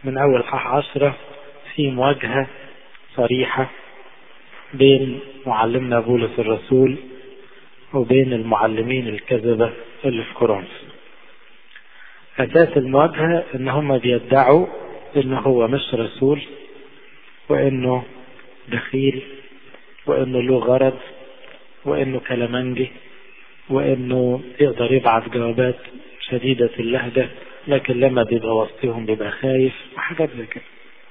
من أول حح عشرة في مواجهة صريحة بين معلمنا بولس الرسول وبين المعلمين الكذبة اللي في كورنثوس أساس المواجهة إن هم بيدعوا إنه هو مش رسول وإنه دخيل وإنه له غرض وإنه كلامنجي وإنه يقدر يبعث جوابات شديدة اللهجة لكن لما بيبقى وسطهم بيبقى خايف وحاجات زي كده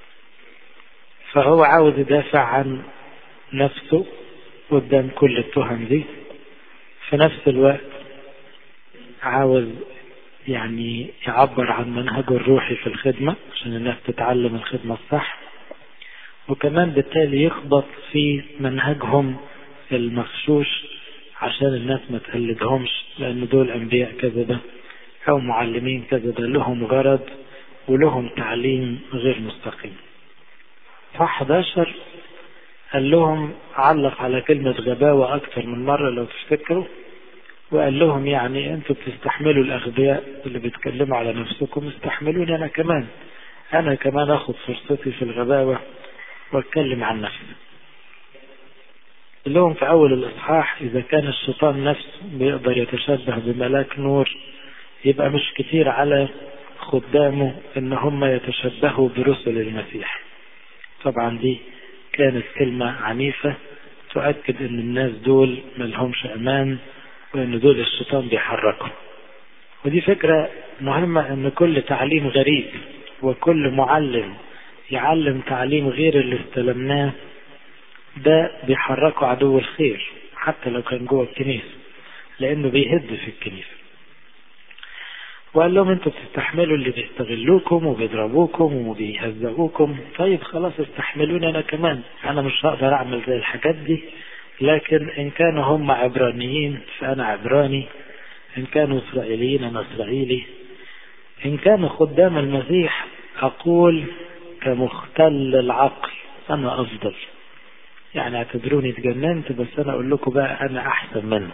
فهو عاوز يدافع عن نفسه قدام كل التهم دي في نفس الوقت عاوز يعني يعبر عن منهجه الروحي في الخدمة عشان الناس تتعلم الخدمة الصح وكمان بالتالي يخبط في منهجهم المغشوش عشان الناس ما تقلدهمش لأن دول أنبياء كذبة أو معلمين كذبة لهم غرض ولهم تعليم غير مستقيم صح 11 قال لهم علق على كلمة غباوة أكثر من مرة لو تفتكروا وقال لهم يعني أنتوا بتستحملوا الأغبياء اللي بيتكلموا على نفسكم استحملوني أنا كمان أنا كمان أخذ فرصتي في الغباوة وأتكلم عن نفسي لهم في أول الإصحاح إذا كان الشيطان نفسه بيقدر يتشبه بملاك نور يبقى مش كتير على خدامه إن هم يتشبهوا برسل المسيح طبعا دي كانت كلمة عنيفة تؤكد ان الناس دول ملهمش امان وان دول الشيطان بيحركهم ودي فكرة مهمة ان كل تعليم غريب وكل معلم يعلم تعليم غير اللي استلمناه ده بيحركه عدو الخير حتى لو كان جوه الكنيسة لانه بيهد في الكنيسة وقال لهم انتوا بتستحملوا اللي بيستغلوكم وبيضربوكم وبيهزقوكم طيب خلاص استحملوني انا كمان انا مش هقدر اعمل زي الحاجات دي لكن ان كانوا هم عبرانيين فانا عبراني ان كانوا اسرائيليين انا اسرائيلي ان كانوا خدام المسيح اقول كمختل العقل انا افضل يعني اعتبروني اتجننت بس انا اقول لكم بقى انا احسن منهم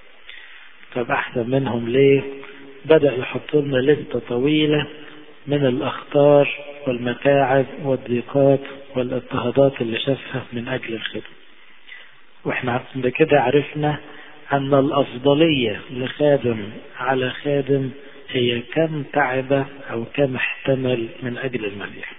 طب احسن منهم ليه بدأ يحط لنا لستة طويلة من الأخطار والمتاعب والضيقات والاضطهادات اللي شافها من أجل الخدمة واحنا بكده عرفنا أن الأفضلية لخادم على خادم هي كم تعب أو كم احتمل من أجل المسيح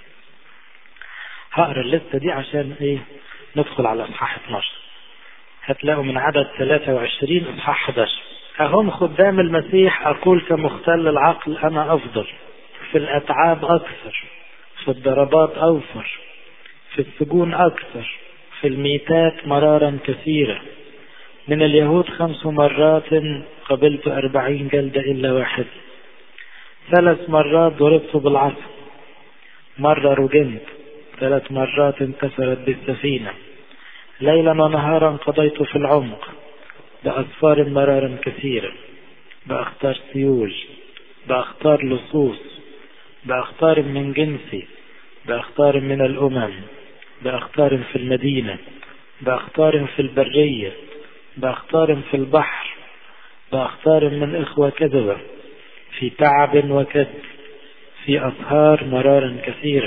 هقرا اللستة دي عشان ايه ندخل على اصحاح 12 هتلاقوا من عدد 23 اصحاح 11 أهم خدام المسيح أقول كمختل العقل أنا أفضل في الأتعاب أكثر في الضربات أوفر في السجون أكثر في الميتات مرارا كثيرة من اليهود خمس مرات قبلت أربعين جلدة إلا واحد ثلاث مرات ضربت بالعصا مرة رجمت ثلاث مرات انكسرت بالسفينة ليلا ونهارا قضيت في العمق بأسفار مرارا كثيرة بأختار سيول بأختار لصوص بأختار من جنسي بأختار من الأمم بأختار في المدينة بأختار في البرية بأختار في البحر بأختار من إخوة كذبة في تعب وكد في أسهار مرارا كثيرة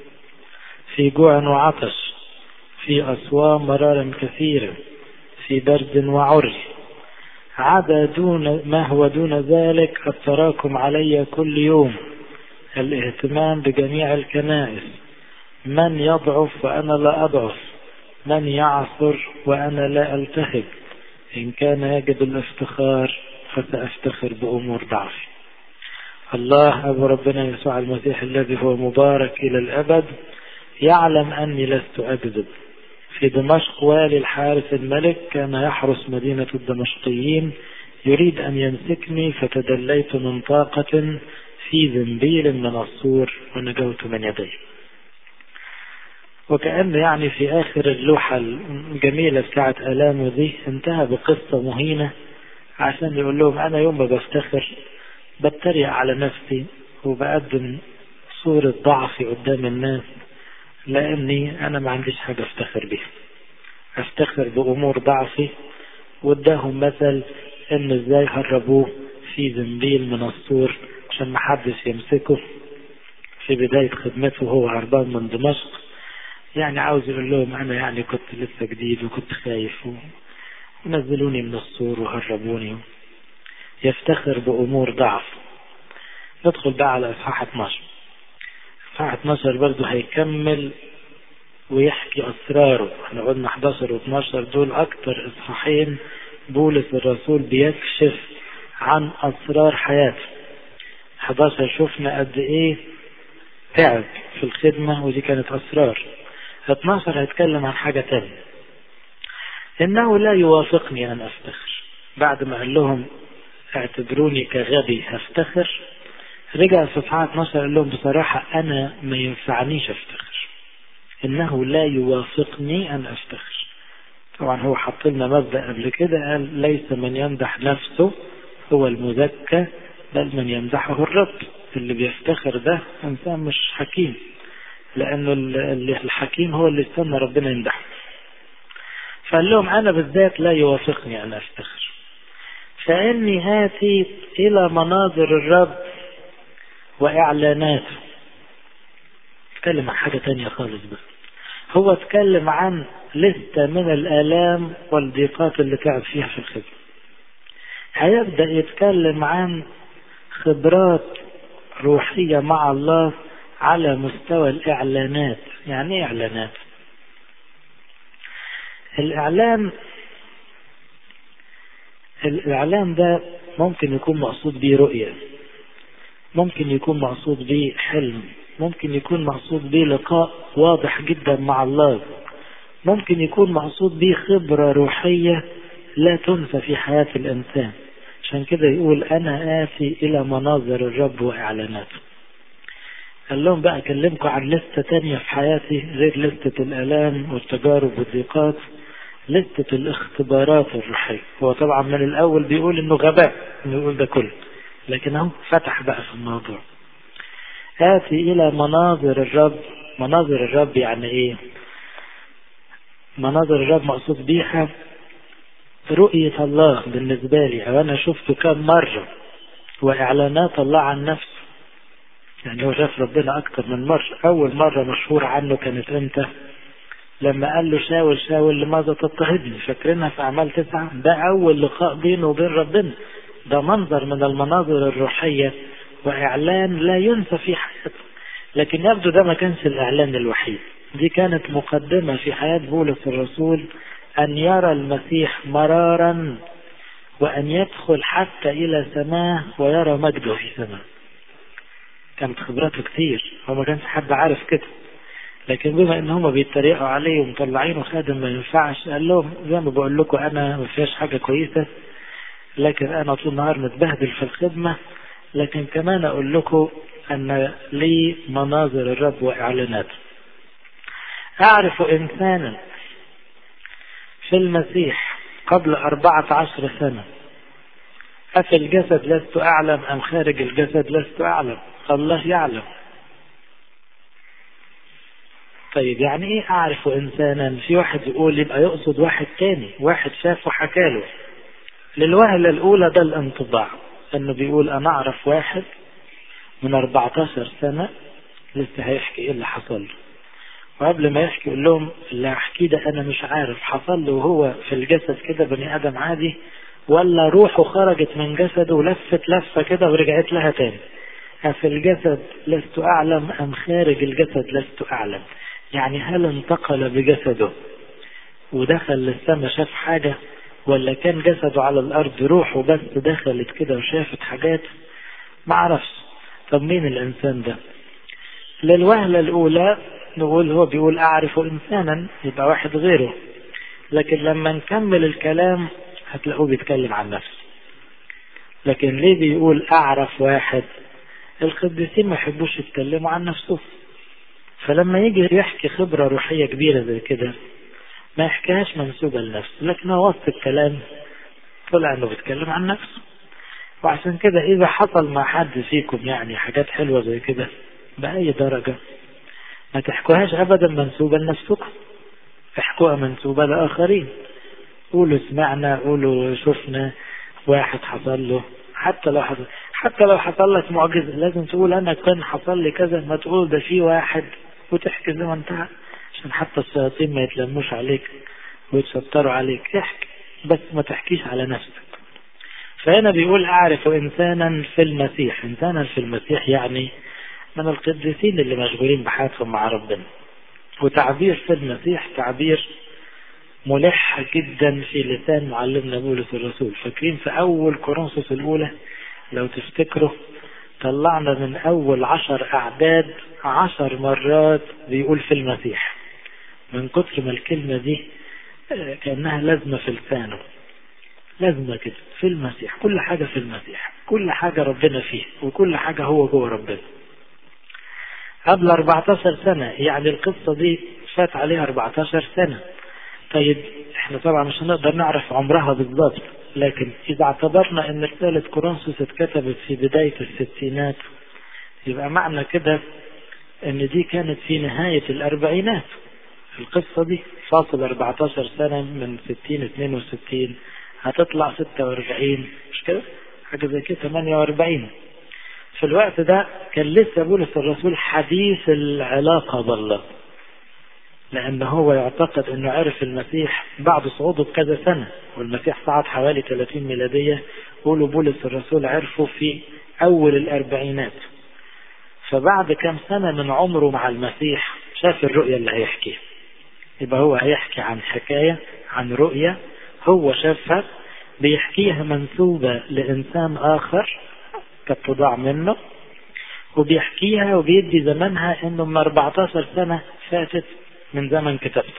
في جوع وعطش في أصوام مرارا كثيرة في برد وعري عدا دون ما هو دون ذلك التراكم علي كل يوم الاهتمام بجميع الكنائس من يضعف وأنا لا أضعف من يعثر وأنا لا ألتهب إن كان يجب الافتخار فسأفتخر بأمور ضعفي الله أبو ربنا يسوع المسيح الذي هو مبارك إلى الأبد يعلم أني لست أكذب في دمشق والي الحارس الملك كان يحرس مدينة الدمشقيين يريد أن يمسكني فتدليت من طاقة في ذنبيل من الصور ونجوت من يدي وكأن يعني في آخر اللوحة الجميلة بتاعت آلامه دي انتهى بقصة مهينة عشان يقول لهم أنا يوم ما بفتخر بتريق على نفسي وبقدم صورة ضعفي قدام الناس لاني انا ما عنديش حاجة افتخر بيها افتخر بامور ضعفي واداهم مثل ان ازاي هربوه في زنبيل من السور عشان ما حدش يمسكه في بداية خدمته وهو هربان من دمشق يعني عاوز يقول لهم أنا يعني كنت لسه جديد وكنت خايف ونزلوني من السور وهربوني يفتخر بأمور ضعف ندخل بقى على إصحاح 12 إصحاح 12 برضه هيكمل ويحكي أسراره احنا قلنا 11 و 12 دول أكتر إصحاحين بولس الرسول بيكشف عن أسرار حياته 11 شفنا قد إيه تعب في الخدمة ودي كانت أسرار 12 هيتكلم عن حاجة تانية إنه لا يوافقني أن أفتخر بعد ما قال لهم اعتبروني كغبي هفتخر رجع في صفحة 12 قال لهم بصراحة أنا ما ينفعنيش أفتخر إنه لا يوافقني أن أفتخر طبعا هو حط لنا مبدأ قبل كده قال ليس من يمدح نفسه هو المزكى بل من يمدحه الرب اللي بيفتخر ده إنسان مش حكيم لأنه الحكيم هو اللي استنى ربنا يمدحه فقال لهم أنا بالذات لا يوافقني أن أفتخر فإني آتي إلى مناظر الرب وإعلاناته اتكلم عن حاجة تانية خالص بقى هو اتكلم عن لستة من الآلام والضيقات اللي تعب فيها في الخدمة هيبدأ يتكلم عن خبرات روحية مع الله على مستوى الإعلانات يعني إيه إعلانات الإعلان الإعلان ده ممكن يكون مقصود به رؤية ممكن يكون مقصود به حلم ممكن يكون مقصود به لقاء واضح جدا مع الله ممكن يكون مقصود به خبرة روحية لا تنسى في حياة الإنسان عشان كده يقول أنا آتي إلى مناظر الرب وإعلاناته قال لهم بقى أكلمكم عن لستة تانية في حياتي غير لستة الآلام والتجارب والضيقات لستة الاختبارات الروحية هو طبعا من الأول بيقول إنه غباء إنه يقول ده كله لكن هو فتح بقى في الموضوع آتي إلى مناظر الرب مناظر الرب يعني إيه مناظر الرب مقصود بيها رؤية الله بالنسبة لي أو أنا شفته كم مرة وإعلانات الله عن نفسه يعني هو شاف ربنا أكتر من مرة أول مرة مشهور عنه كانت إمتى لما قال له شاول شاول لماذا تضطهدني فاكرينها في أعمال تسعة ده أول لقاء بينه وبين ربنا ده منظر من المناظر الروحية وإعلان لا ينسى في حياته لكن يبدو ده ما كانش الإعلان الوحيد دي كانت مقدمة في حياة بولس الرسول أن يرى المسيح مرارا وأن يدخل حتى إلى سماه ويرى مجده في سماه كانت خبراته كتير هو ما كانش حد عارف كده لكن بما ان هم بيتريقوا عليه ومطلعينه خادم ما ينفعش قال لهم زي ما بقول لكم انا ما فيهاش حاجه كويسه لكن انا طول النهار متبهدل في الخدمه لكن كمان اقول لكم ان لي مناظر الرب واعلاناته اعرف انسانا في المسيح قبل أربعة عشر سنة أفي الجسد لست أعلم أم خارج الجسد لست أعلم الله يعلم طيب يعني ايه اعرف انسانا في واحد يقول يبقى يقصد واحد تاني واحد شافه حكاله للوهلة الاولى ده الانطباع انه بيقول انا اعرف واحد من 14 سنة لسه هيحكي ايه اللي حصل له وقبل ما يحكي يقول لهم اللي هحكيه ده انا مش عارف حصل له وهو في الجسد كده بني ادم عادي ولا روحه خرجت من جسده ولفت لفة كده ورجعت لها تاني أفي الجسد لست أعلم أم خارج الجسد لست أعلم يعني هل انتقل بجسده ودخل للسماء شاف حاجة ولا كان جسده على الأرض روحه بس دخلت كده وشافت حاجات ما عرفش طب مين الإنسان ده للوهلة الأولى نقول هو بيقول أعرف إنسانا يبقى واحد غيره لكن لما نكمل الكلام هتلاقوه بيتكلم عن نفسه لكن ليه بيقول أعرف واحد القديسين ما يحبوش يتكلموا عن نفسهم فلما يجي يحكي خبرة روحية كبيرة زي كده ما يحكيهاش منسوبة لنفسه لكن هو وسط الكلام طلع انه بيتكلم عن نفسه وعشان كده اذا حصل مع حد فيكم يعني حاجات حلوة زي كده بأي درجة ما تحكوهاش ابدا منسوبة لنفسكم احكوها منسوبة لآخرين قولوا سمعنا قولوا شفنا واحد حصل له حتى لو حصل حتى لو حصل لك معجزة لازم تقول أنا كان حصل لي كذا ما تقول ده في واحد وتحكي زي ما انت عشان حتى الشياطين ما يتلموش عليك ويتشطروا عليك احكي بس ما تحكيش على نفسك فهنا بيقول أعرف إنسانا في المسيح إنسانا في المسيح يعني من القديسين اللي مشغولين بحياتهم مع ربنا وتعبير في المسيح تعبير ملح جدا في لسان معلمنا بولس الرسول فاكرين في أول كورنثوس الأولى لو تفتكروا طلعنا من أول عشر أعداد عشر مرات بيقول في المسيح من كتر ما الكلمة دي كأنها لازمة في لسانه لازمة كده في المسيح كل حاجة في المسيح كل حاجة ربنا فيه وكل حاجة هو جوه ربنا قبل 14 سنة يعني القصة دي فات عليها 14 سنة طيب احنا طبعا مش هنقدر نعرف عمرها بالضبط لكن اذا اعتبرنا ان رسالة كورنثوس اتكتبت في بداية الستينات يبقى معنى كده ان دي كانت في نهاية الاربعينات القصة دي فاصل 14 سنة من 60 62 هتطلع 46 مش كده حاجة زي كده 48 في الوقت ده كان لسه بولس الرسول حديث العلاقة بالله لأن هو يعتقد أنه عرف المسيح بعد صعوده بكذا سنة والمسيح صعد حوالي 30 ميلادية قولوا بولس الرسول عرفه في أول الأربعينات فبعد كم سنة من عمره مع المسيح شاف الرؤية اللي هيحكيها يبقى هو هيحكي عن حكاية عن رؤية هو شافها بيحكيها منسوبة لإنسان آخر كاتضاع منه وبيحكيها وبيدي زمنها انه من 14 سنة فاتت من زمن كتابته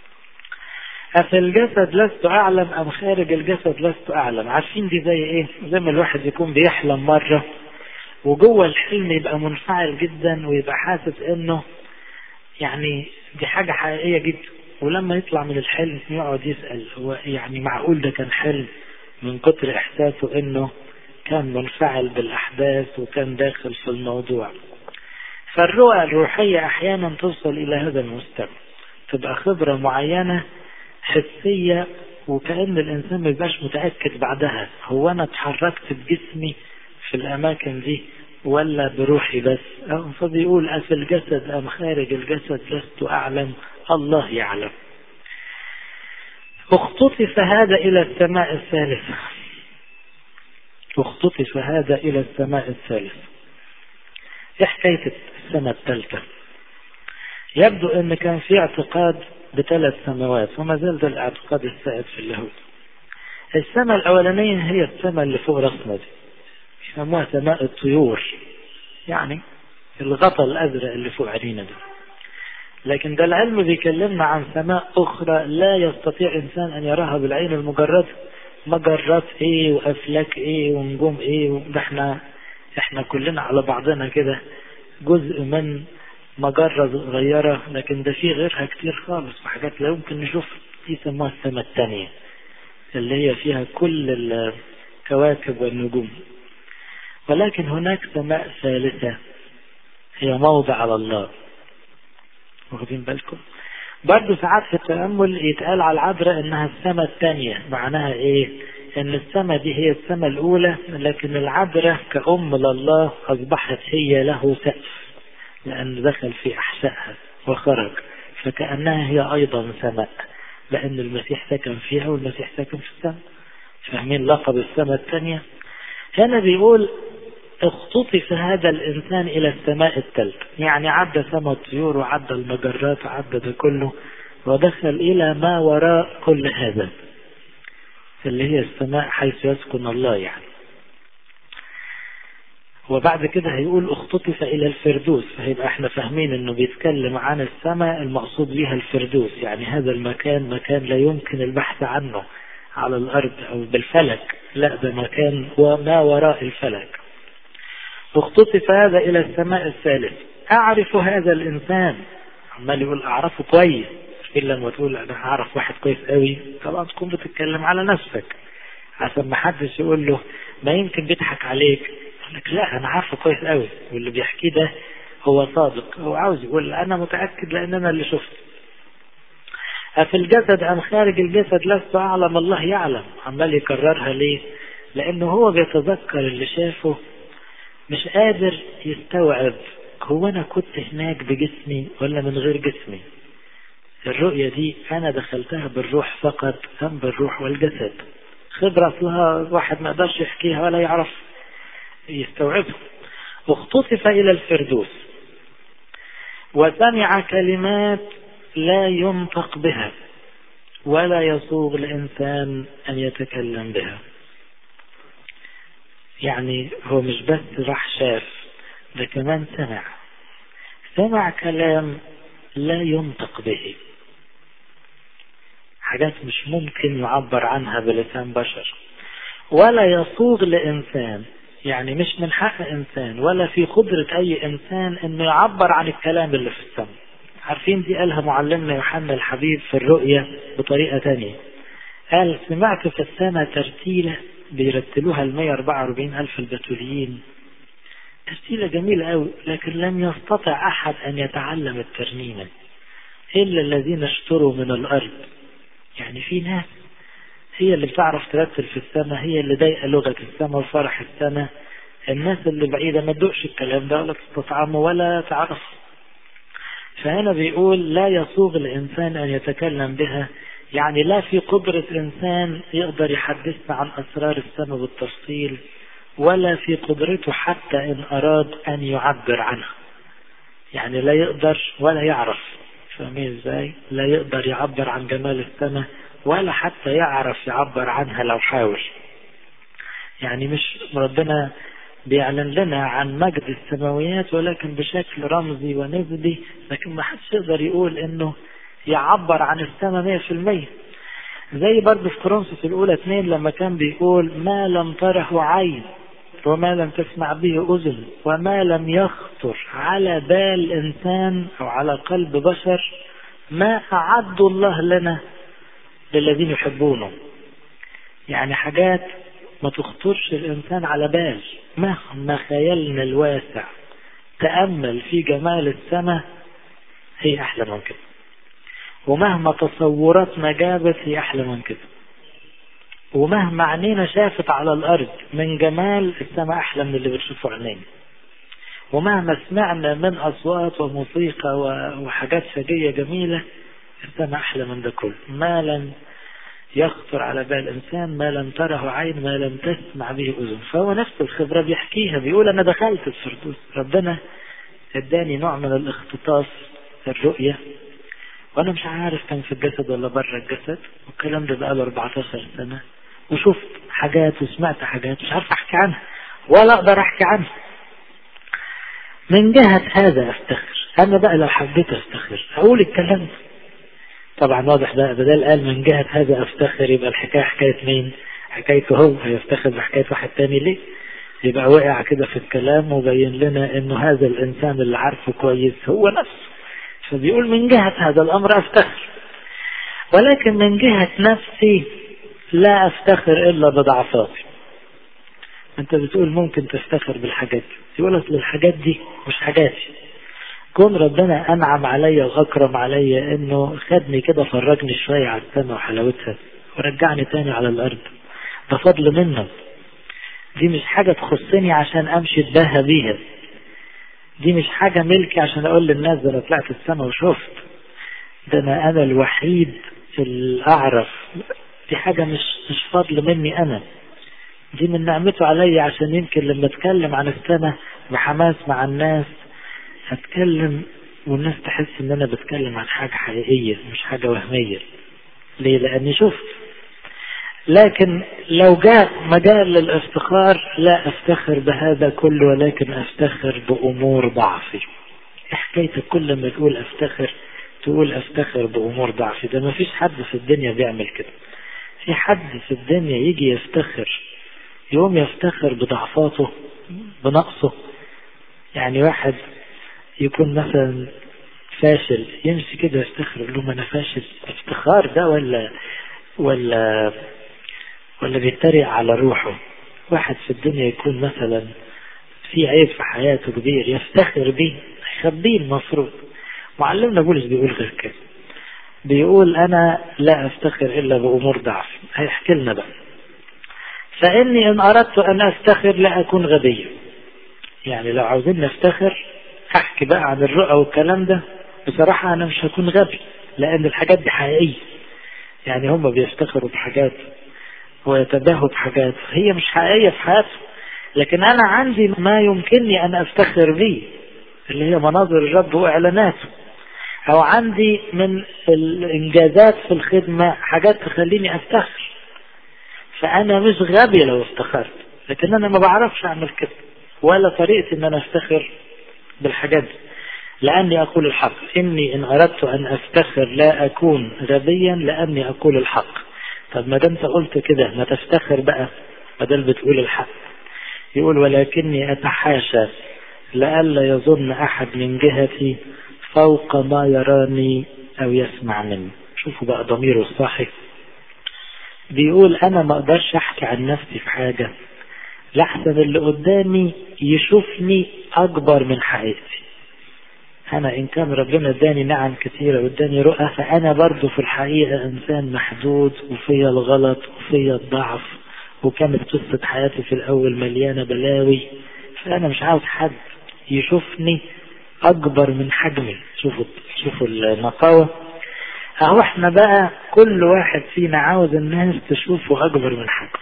أفي الجسد لست أعلم أم خارج الجسد لست أعلم عارفين دي زي إيه زي ما الواحد يكون بيحلم مرة وجوه الحلم يبقى منفعل جدا ويبقى حاسس إنه يعني دي حاجة حقيقية جدا ولما يطلع من الحلم يقعد يسأل هو يعني معقول ده كان حلم من كتر إحساسه إنه كان منفعل بالأحداث وكان داخل في الموضوع فالرؤى الروحية أحيانا توصل إلى هذا المستوى تبقى خبرة معينة حسية وكأن الإنسان ما يبقاش متأكد بعدها هو أنا اتحركت بجسمي في الأماكن دي ولا بروحي بس فبيقول أفي الجسد أم خارج الجسد لست أعلم الله يعلم اختطف هذا إلى السماء الثالثة اختطف هذا إلى السماء الثالثة ايه حكاية السنة الثالثة يبدو ان كان في اعتقاد بثلاث سماوات وما زال ده الاعتقاد السائد في اليهود السماء الاولانية هي السماء اللي فوق راسنا دي يسموها سماء الطيور يعني الغطاء الازرق اللي فوق عينينا ده لكن ده العلم بيكلمنا عن سماء اخرى لا يستطيع انسان ان يراها بالعين المجردة مجرات ايه وافلاك ايه ونجوم ايه ده احنا احنا كلنا على بعضنا كده جزء من مجرة صغيرة لكن ده في غيرها كتير خالص وحاجات لا يمكن نشوفها دي سموها السماء الثانية اللي هي فيها كل الكواكب والنجوم ولكن هناك سماء ثالثة هي موضع على الله واخدين بالكم برضه ساعات في التأمل يتقال على العذراء انها السماء الثانية معناها ايه ان السماء دي هي السماء الاولى لكن العذراء كأم لله اصبحت هي له سقف لان دخل في احشائها وخرج فكأنها هي ايضا سماء لان المسيح سكن فيها والمسيح سكن في السماء فاهمين لقب السماء الثانية هنا بيقول اختطف هذا الإنسان إلى السماء الثالثة يعني عدى سماء الطيور وعدى المجرات وعدى ده كله ودخل إلى ما وراء كل هذا اللي هي السماء حيث يسكن الله يعني وبعد كده هيقول اختطف إلى الفردوس فهيبقى احنا فاهمين انه بيتكلم عن السماء المقصود بها الفردوس يعني هذا المكان مكان لا يمكن البحث عنه على الأرض أو بالفلك لا ده مكان وما وراء الفلك اختطف هذا إلى السماء الثالث أعرف هذا الإنسان عمال يقول أعرفه كويس إلا لما تقول أنا أعرف واحد كويس قوي طبعا تكون بتتكلم على نفسك عشان ما حدش يقول له ما يمكن بيضحك عليك يقول لك لا أنا عارفه كويس قوي واللي بيحكيه ده هو صادق هو عاوز يقول أنا متأكد لأن أنا اللي شفته أفي الجسد أم خارج الجسد لست أعلم الله يعلم عمال يكررها ليه لأنه هو بيتذكر اللي شافه مش قادر يستوعب هو أنا كنت هناك بجسمي ولا من غير جسمي الرؤية دي أنا دخلتها بالروح فقط أم بالروح والجسد خبرة أصلها واحد ما يقدرش يحكيها ولا يعرف يستوعبها اختطف إلى الفردوس وسمع كلمات لا ينطق بها ولا يصوغ الإنسان أن يتكلم بها يعني هو مش بس راح شاف ده كمان سمع سمع كلام لا ينطق به حاجات مش ممكن يعبر عنها بلسان بشر ولا يصوغ لإنسان يعني مش من حق إنسان ولا في قدرة أي إنسان إنه يعبر عن الكلام اللي في السماء عارفين دي قالها معلمنا يوحنا الحبيب في الرؤية بطريقة تانية قال سمعت في السماء ترتيلة بيرتلوها ال 144 ألف البتوليين ترتيلة جميلة أوي لكن لم يستطع أحد أن يتعلم الترنيمة إلا الذين اشتروا من الأرض يعني في ناس هي اللي بتعرف ترتل في السماء هي اللي ضايقة لغة السماء وفرح السماء الناس اللي بعيدة ما تدوقش الكلام ده ولا تستطعمه ولا تعرف فهنا بيقول لا يصوغ الإنسان أن يتكلم بها يعني لا في قدرة إنسان يقدر يحدثنا عن أسرار السماء بالتفصيل ولا في قدرته حتى إن أراد أن يعبر عنها يعني لا يقدر ولا يعرف فاهمين ازاي لا يقدر يعبر عن جمال السماء ولا حتى يعرف يعبر عنها لو حاول يعني مش ربنا بيعلن لنا عن مجد السماويات ولكن بشكل رمزي ونسبي لكن ما حدش يقدر يقول انه يعبر عن السماء 100% زي برضه في كورنثوس الاولى اثنين لما كان بيقول ما لم تره عين وما لم تسمع به اذن وما لم يخطر على بال انسان او على قلب بشر ما اعد الله لنا للذين يحبونه يعني حاجات ما تخطرش الإنسان على بال مهما خيالنا الواسع تأمل في جمال السماء هي أحلى من كده ومهما تصوراتنا جابت هي أحلى من كده ومهما عينينا شافت على الأرض من جمال السماء أحلى من اللي بتشوفه عينينا ومهما سمعنا من أصوات وموسيقى وحاجات شجية جميلة السماء أحلى من ده كله ما لم يخطر على بال إنسان ما لم تره عين ما لم تسمع به أذن فهو نفس الخبرة بيحكيها بيقول أنا دخلت الفردوس ربنا اداني نوع من الاختطاف الرؤية وأنا مش عارف كان في الجسد ولا بره الجسد والكلام ده بقاله 14 سنة وشفت حاجات وسمعت حاجات مش عارف أحكي عنها ولا أقدر أحكي عنها من جهة هذا أفتخر أنا بقى لو حبيت أفتخر أقول الكلام ده طبعا واضح بقى بدل قال من جهة هذا افتخر يبقى الحكاية حكاية مين حكايته هو هيفتخر بحكاية واحد تاني ليه يبقى وقع كده في الكلام وبين لنا انه هذا الانسان اللي عارفه كويس هو نفسه فبيقول من جهة هذا الامر افتخر ولكن من جهة نفسي لا افتخر الا بضعفاتي انت بتقول ممكن تفتخر بالحاجات يقول اصل الحاجات دي مش حاجاتي كون ربنا انعم عليا واكرم عليا انه خدني كده فرجني شوية على السماء وحلاوتها ورجعني تاني على الارض ده فضل منه دي مش حاجة تخصني عشان امشي اتباهى بيها دي مش حاجة ملكي عشان اقول للناس ده انا طلعت السماء وشفت ده انا انا الوحيد اللي اعرف دي حاجة مش مش فضل مني انا دي من نعمته عليا عشان يمكن لما اتكلم عن السماء بحماس مع الناس هتكلم والناس تحس ان انا بتكلم عن حاجة حقيقية مش حاجة وهمية ليه لاني شفت لكن لو جاء مجال للافتخار لا افتخر بهذا كله ولكن افتخر بامور ضعفي حكايتك كل ما تقول افتخر تقول افتخر بامور ضعفي ده ما فيش حد في الدنيا بيعمل كده في حد في الدنيا يجي يفتخر يوم يفتخر بضعفاته بنقصه يعني واحد يكون مثلا فاشل يمشي كده يفتخر يقول لهم انا فاشل افتخار ده ولا ولا ولا بيتريق على روحه واحد في الدنيا يكون مثلا في عيب في حياته كبير يفتخر بيه يخبيه المفروض معلمنا بولس بيقول غير كده بيقول انا لا افتخر الا بامور ضعف هيحكي لنا بقى فاني ان اردت ان افتخر لا اكون غبيا يعني لو عاوزين نفتخر احكي بقى عن الرؤى والكلام ده بصراحة انا مش هكون غبي لان الحاجات دي حقيقية يعني هم بيفتخروا بحاجات ويتباهوا بحاجات هي مش حقيقية في حياتهم لكن انا عندي ما يمكنني ان افتخر به اللي هي مناظر الرب واعلاناته او عندي من الانجازات في الخدمة حاجات تخليني افتخر فانا مش غبي لو افتخرت لكن انا ما بعرفش اعمل كده ولا طريقة ان انا افتخر بالحاجات دي لاني اقول الحق اني ان اردت ان افتخر لا اكون غبيا لاني اقول الحق طب ما دام انت قلت كده ما تفتخر بقى بدل بتقول الحق يقول ولكني اتحاشى لئلا يظن احد من جهتي فوق ما يراني او يسمع مني شوفوا بقى ضميره الصاحي بيقول انا ما اقدرش احكي عن نفسي في حاجة لحسن اللي قدامي يشوفني اكبر من حقيقتي انا ان كان ربنا اداني نعم كثيرة واداني رؤى فانا برضو في الحقيقة انسان محدود وفيا الغلط وفيا الضعف وكانت قصة حياتي في الاول مليانة بلاوي فانا مش عاوز حد يشوفني اكبر من حجمي شوفوا شوفوا النقاوة اهو احنا بقى كل واحد فينا عاوز الناس تشوفه اكبر من حجمه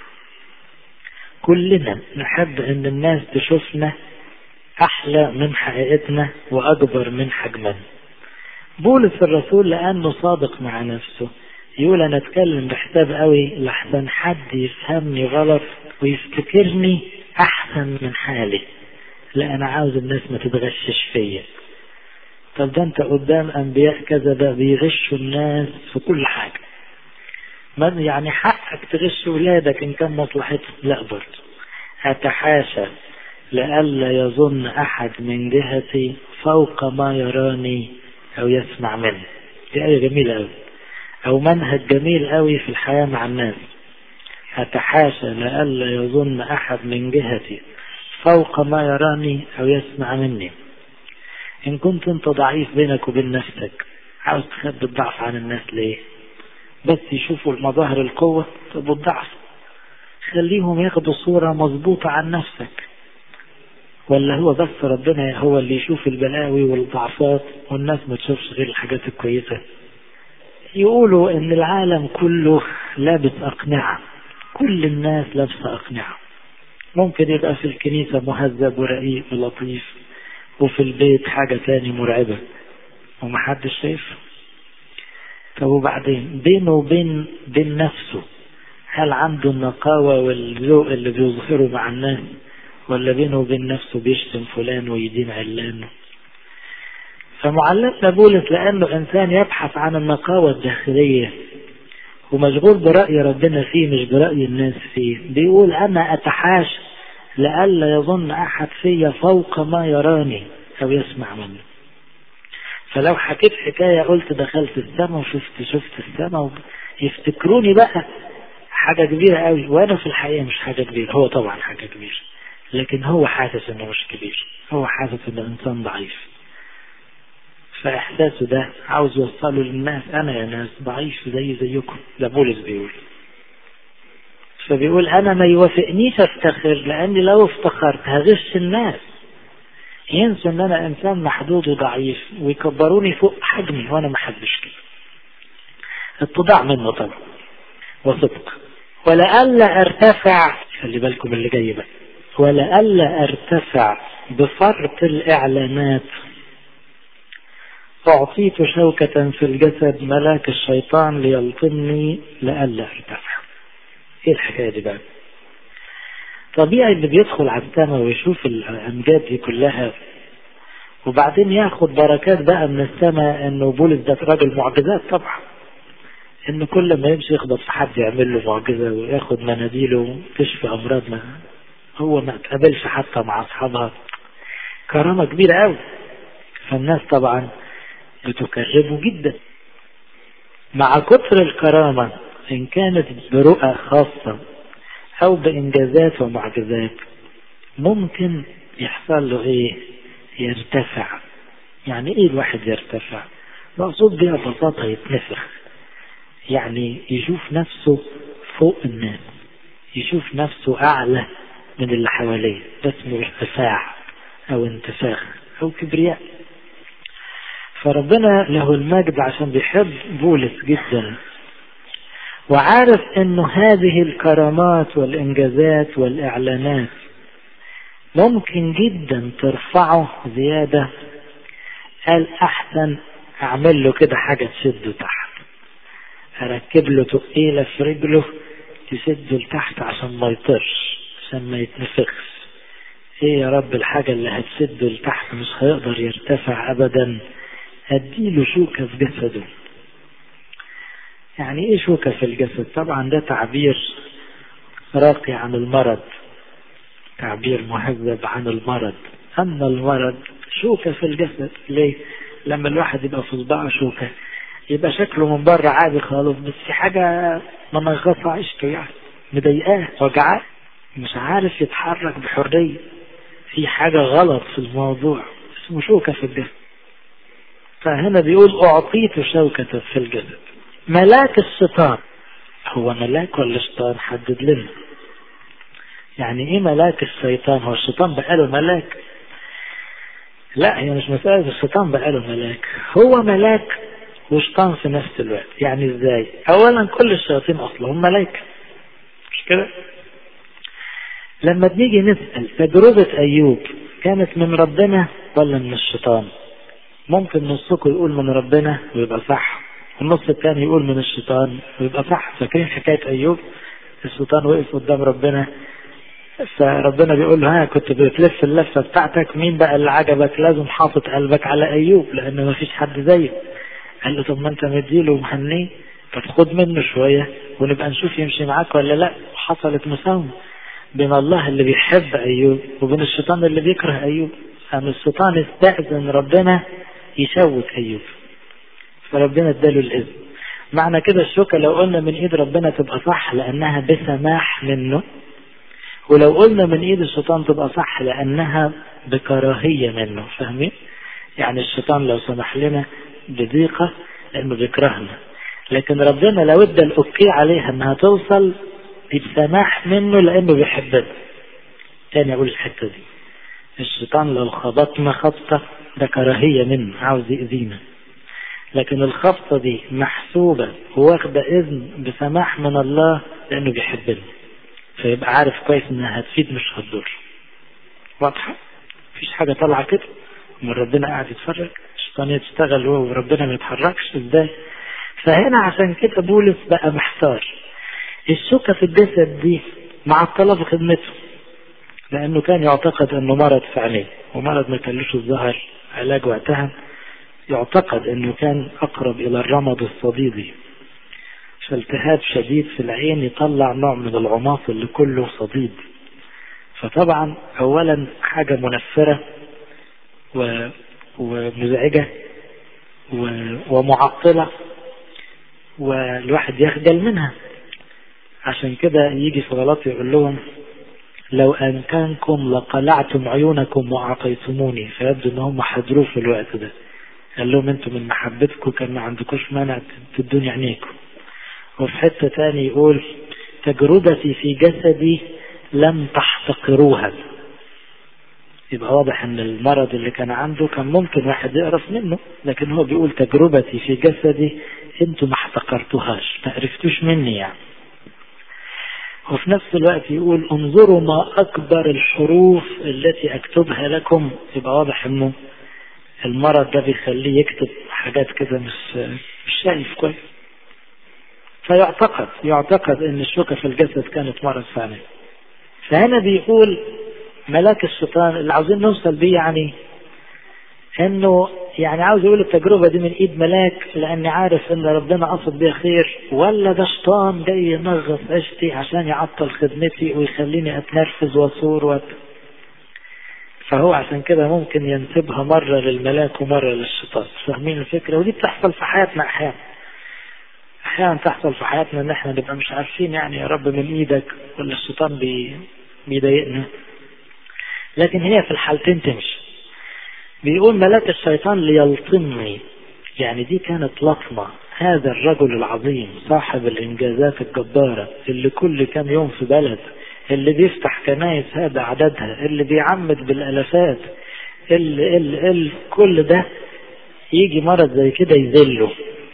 كلنا نحب ان الناس تشوفنا احلى من حقيقتنا واكبر من حجمنا بولس الرسول لانه صادق مع نفسه يقول انا اتكلم بحساب قوي لحسن حد يفهمني غلط ويفتكرني احسن من حالي لا انا عاوز الناس ما تتغشش فيا طب ده انت قدام انبياء كذا ده بيغشوا الناس في كل حاجة من يعني حقك تغش ولادك ان كان مصلحتهم لا برضه اتحاشى لئلا يظن احد من جهتي فوق ما يراني او يسمع مني دي آية جميلة قوي او منهج جميل قوي في الحياة مع الناس اتحاشى لئلا يظن احد من جهتي فوق ما يراني او يسمع مني ان كنت انت ضعيف بينك وبين نفسك عاوز تخبي الضعف عن الناس ليه بس يشوفوا المظاهر القوة طب والضعف خليهم ياخدوا صورة مظبوطة عن نفسك ولا هو بس ربنا هو اللي يشوف البلاوي والضعفات والناس ما تشوفش غير الحاجات الكويسة يقولوا ان العالم كله لابس اقنعة كل الناس لابسة اقنعة ممكن يبقى في الكنيسة مهذب ورقيق ولطيف وفي البيت حاجة تاني مرعبة ومحدش شايف طب وبعدين بينه وبين بين نفسه هل عنده النقاوة والذوق اللي بيظهره مع الناس ولا بينه وبين نفسه بيشتم فلان ويدين علان فمعلمنا بولس لأنه إنسان يبحث عن النقاوة الداخلية ومشغول برأي ربنا فيه مش برأي الناس فيه بيقول أنا أتحاشى لئلا يظن أحد فيا فوق ما يراني أو يسمع مني فلو حكيت حكاية قلت دخلت السماء وشفت شفت السماء يفتكروني بقى حاجة كبيرة قوي وأنا في الحقيقة مش حاجة كبيرة هو طبعا حاجة كبيرة لكن هو حاسس إنه مش كبير هو حاسس إنه إنسان ضعيف فإحساسه ده عاوز يوصله للناس أنا يا ناس ضعيف زي زيكم ده بولس بيقول فبيقول أنا ما يوافقنيش أفتخر لأني لو افتخرت هغش الناس ينسوا ان انا انسان محدود وضعيف ويكبروني فوق حجمي وانا ما حدش كده اتضاع منه طبعا وصدق ولئلا ارتفع خلي بالكم اللي جاي بقى ولئلا ارتفع بفرط الاعلانات اعطيت شوكة في الجسد ملاك الشيطان ليلطمني لئلا ارتفع ايه الحكاية دي بقى طبيعي اللي بيدخل على السماء ويشوف الامجاد دي كلها وبعدين ياخد بركات بقى من السماء انه بولس ده راجل معجزات طبعا ان كل ما يمشي يخبط في حد يعمل له معجزة وياخد مناديله وتشفي امراض ما هو ما تقابلش حتى مع اصحابها كرامة كبيرة قوي فالناس طبعا بتكرمه جدا مع كتر الكرامة ان كانت برؤى خاصة او بانجازات ومعجزات ممكن يحصل له ايه يرتفع يعني ايه الواحد يرتفع مقصود بها ببساطة يتنفخ يعني يشوف نفسه فوق الناس يشوف نفسه اعلى من اللي حواليه ده اسمه ارتفاع أو انتفاخ أو كبرياء فربنا له المجد عشان بيحب بولس جدا وعارف انه هذه الكرامات والانجازات والاعلانات ممكن جدا ترفعه زيادة قال احسن اعمل له كده حاجة تشده تحت اركب له تقيلة في رجله تشده لتحت عشان ما يطرش عشان ما يتنفخش ايه يا رب الحاجة اللي هتشده لتحت مش هيقدر يرتفع ابدا اديله شوكة في جسده يعني ايه شوكة في الجسد طبعا ده تعبير راقي عن المرض تعبير مهذب عن المرض اما المرض شوكة في الجسد ليه لما الواحد يبقى في صباعه شوكة يبقى شكله من بره عادي خالص بس في حاجة منغصة عيشته يعني مضايقاه وجعاه مش عارف يتحرك بحرية في حاجة غلط في الموضوع اسمه شوكة في الجسد فهنا بيقول أعطيت شوكة في الجسد ملاك الشيطان هو ملاك ولا شيطان حدد لنا يعني ايه ملاك الشيطان هو الشيطان بقاله ملاك لا هي مش مسألة الشيطان بقاله ملاك هو ملاك وشيطان في نفس الوقت يعني ازاي اولا كل الشياطين اصلهم ملائكة مش كده لما بنيجي نسأل تجربة ايوب كانت من ربنا ولا من الشيطان ممكن نصكم يقول من ربنا ويبقى صح والنص الثاني يقول من الشيطان ويبقى صح فاكرين حكاية أيوب الشيطان وقف قدام ربنا فربنا بيقول له ها كنت بتلف اللفة بتاعتك مين بقى اللي عجبك لازم حاطط قلبك على أيوب لأن ما فيش حد زيه قال له طب ما أنت مديله ومهنيه طب خد منه شوية ونبقى نشوف يمشي معاك ولا لا حصلت مساومة بين الله اللي بيحب أيوب وبين الشيطان اللي بيكره أيوب أم الشيطان استأذن ربنا يشوك أيوب فربنا اداله الإذن معنى كده الشوكة لو قلنا من ايد ربنا تبقى صح لانها بسماح منه ولو قلنا من ايد الشيطان تبقى صح لانها بكراهية منه فاهمين يعني الشيطان لو سمح لنا بضيقة لانه بيكرهنا لكن ربنا لو ادى الاوكي عليها انها توصل بسماح منه لانه بيحبنا تاني اقول الحتة دي الشيطان لو خبطنا خبطة ده كراهية منه عاوز يأذينا لكن الخبطة دي محسوبة واخدة إذن بسماح من الله لأنه بيحبنا فيبقى عارف كويس إنها هتفيد مش هتضر واضحة؟ مفيش حاجة طالعة كده من ربنا قاعد يتفرج الشيطان يشتغل هو وربنا ما يتحركش ازاي فهنا عشان كده بولس بقى محتار الشوكة في الجسد دي معطلة في خدمته لأنه كان يعتقد أنه مرض في عينيه ومرض ما كانلوش الظهر علاج وقتها يعتقد انه كان اقرب الى الرمد الصديدي فالتهاب شديد في العين يطلع نوع من العماص اللي كله صديد فطبعا اولا حاجة منفرة و... ومزعجة و... ومعطلة والواحد يخجل منها عشان كده يجي في غلط يقول لهم لو أمكنكم لقلعتم عيونكم وأعطيتموني فيبدو ان هم حضروه في الوقت ده قال لهم انتم من محبتكم كان ما عندكوش مانع تدوني عينيكم وفي حتة تاني يقول تجربتي في جسدي لم تحتقروها يبقى واضح ان المرض اللي كان عنده كان ممكن واحد يقرف منه لكن هو بيقول تجربتي في جسدي انتم ما احتقرتوهاش ما عرفتوش مني يعني وفي نفس الوقت يقول انظروا ما اكبر الحروف التي اكتبها لكم يبقى واضح انه المرض ده بيخليه يكتب حاجات كده مش مش شايف كويس فيعتقد يعتقد ان الشوكة في الجسد كانت مرض فعلا فهنا بيقول ملاك الشيطان اللي عاوزين نوصل بيه يعني انه يعني عاوز يقول التجربة دي من ايد ملاك لاني عارف ان ربنا قصد بيها خير ولا ده شيطان جاي ينغص عيشتي عشان يعطل خدمتي ويخليني اتنرفز واثور وات فهو عشان كده ممكن ينسبها مرة للملاك ومرة للشيطان فاهمين الفكرة ودي بتحصل في حياتنا احيانا احيانا تحصل في حياتنا ان احنا نبقى مش عارفين يعني يا رب من ايدك ولا الشيطان بي... بيضايقنا لكن هي في الحالتين تمشي بيقول ملاك الشيطان ليلطمني يعني دي كانت لطمة هذا الرجل العظيم صاحب الانجازات الجبارة اللي كل كام يوم في بلد اللي بيفتح كنايس هذا عددها اللي بيعمد بالالافات ال ال ال كل ده يجي مرض زي كده يذله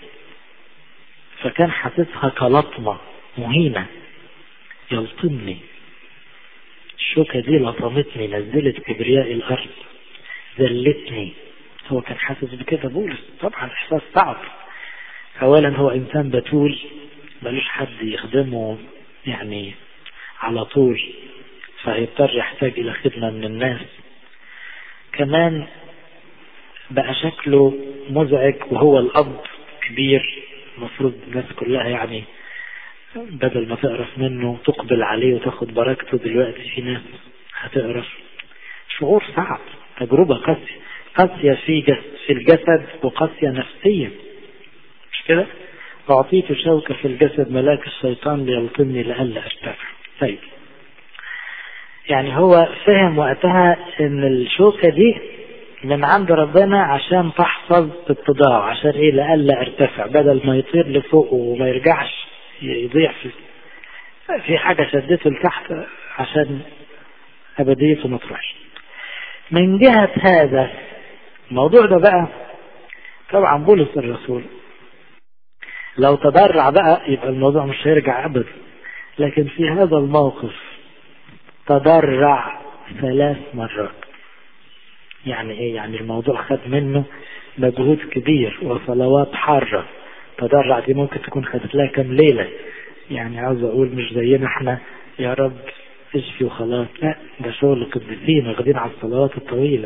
فكان حاسسها كلطمة مهينة يلطمني الشوكة دي لطمتني نزلت كبرياء الأرض ذلتني هو كان حاسس بكده بولس طبعا إحساس صعب أولا هو إنسان بتول ملوش حد يخدمه يعني على طول فهيضطر يحتاج إلى خدمة من الناس كمان بقى شكله مزعج وهو الأب كبير المفروض الناس كلها يعني بدل ما تقرف منه تقبل عليه وتاخد بركته دلوقتي في ناس هتقرف شعور صعب تجربة قاسية قاسية في جسد في الجسد وقاسية نفسيا مش كده؟ أعطيت شوكة في الجسد ملاك الشيطان ليلطمني لئلا أرتفع طيب يعني هو فهم وقتها ان الشوكة دي من عند ربنا عشان تحفظ اتضاعه عشان ايه لألا ارتفع بدل ما يطير لفوق وما يرجعش يضيع في في حاجة شدته لتحت عشان أبديته ما تروحش من جهة هذا الموضوع ده بقى طبعا بولس الرسول لو تضرع بقى يبقى الموضوع مش هيرجع أبدا لكن في هذا الموقف تضرع ثلاث مرات يعني ايه يعني الموضوع خد منه مجهود كبير وصلوات حارة تضرع دي ممكن تكون خدت لها كام ليلة يعني عاوز اقول مش زينا احنا يا رب اشفي وخلاص لا ده شغل قديسين واخدين على الصلوات الطويلة